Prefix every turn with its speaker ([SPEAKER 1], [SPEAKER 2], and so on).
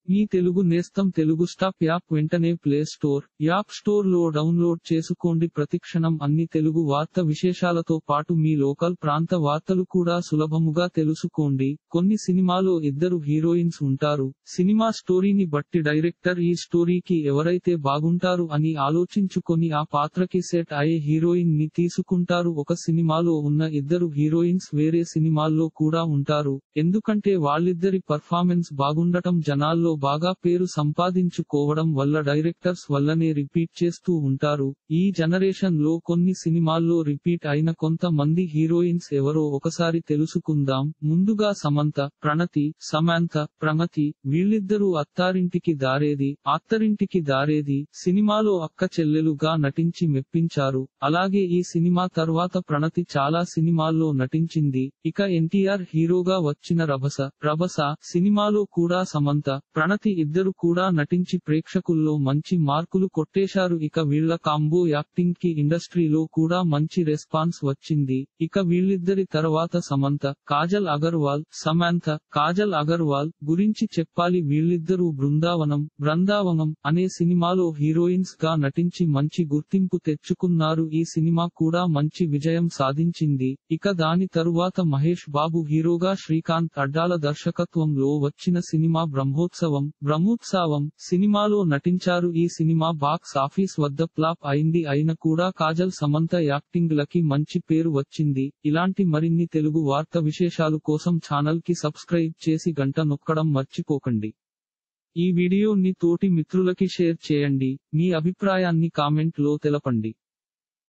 [SPEAKER 1] మీ తెలుగు నేస్తం Telugu stop app వెంటనే play store app store లో డౌన్లోడ్ చేసుకోండి ప్రతిక్షణం అన్ని తెలుగు వార్త విశేషాలతో పాటు మీ లోకల్ ప్రాంత వార్తలు కూడా సులభముగా తెలుసుకోండి కొన్ని సినిమాలో ఇద్దరు హీరోయిన్స్ ఉంటారు సినిమా స్టోరీని బట్టి డైరెక్టర్ ఈ స్టోరీకి ఎవరైతే బాగుంటారు అని ఆలోచించుకొని ఆ పాత్రకి సెట్ అయ్యే హీరోయిన్ ని తీసుకుంటారు ఒక సినిమాలో ఉన్న ఇద్దరు హీరోయిన్స్ వేరే సినిమాల్లో కూడా ఉంటారు ఎందుకంటే వాళ్ళిద్దరి పర్ఫార్మెన్స్ బాగుండటం జనాల్లో బాగా పేరు సంపాదించుకోవడం వల్ల డైరెక్టర్స్ వల్లనే రిపీట్ చేస్తూ ఉంటారు ఈ జనరేషన్ లో కొన్ని సినిమాల్లో రిపీట్ అయిన కొంత మంది హీరోయిన్స్ ఎవరో ఒకసారి తెలుసుకుందాం ముందుగా సమంత ప్రణతి సమాంత ప్రగతి వీళ్ళిద్దరూ అత్తారింటికి దారేది అత్తరింటికి దారేది సినిమాలో అక్క చెల్లెలుగా నటించి మెప్పించారు అలాగే ఈ సినిమా తర్వాత ప్రణతి చాలా సినిమాల్లో నటించింది ఇక ఎన్టీఆర్ హీరోగా వచ్చిన రభస రభస సినిమాలో కూడా సమంత ప్రణతి ఇద్దరు కూడా నటించి ప్రేక్షకుల్లో మంచి మార్కులు కొట్టేశారు ఇక వీళ్ళ కాంబో యాక్టింగ్ కి ఇండస్ట్రీలో కూడా మంచి రెస్పాన్స్ వచ్చింది ఇక వీళ్ళిద్దరి తర్వాత సమంత కాజల్ అగర్వాల్ సమాంత కాజల్ అగర్వాల్ గురించి చెప్పాలి వీళ్ళిద్దరూ బృందావనం బృందావనం అనే సినిమాలో హీరోయిన్స్ గా నటించి మంచి గుర్తింపు తెచ్చుకున్నారు ఈ సినిమా కూడా మంచి విజయం సాధించింది ఇక దాని తరువాత మహేష్ బాబు హీరోగా శ్రీకాంత్ అడ్డాల దర్శకత్వంలో వచ్చిన సినిమా బ్రహ్మోత్సవం బ్రహ్మోత్సవం సినిమాలో నటించారు ఈ సినిమా బాక్స్ ఆఫీస్ వద్ద ఫ్లాప్ అయింది అయిన కూడా కాజల్ సమంత యాక్టింగ్ లకి మంచి పేరు వచ్చింది ఇలాంటి మరిన్ని తెలుగు వార్త విశేషాలు కోసం ఛానల్ కి సబ్స్క్రైబ్ చేసి గంట నొక్కడం మర్చిపోకండి ఈ వీడియోని తోటి మిత్రులకి షేర్ చేయండి మీ అభిప్రాయాన్ని కామెంట్ లో తెలపండి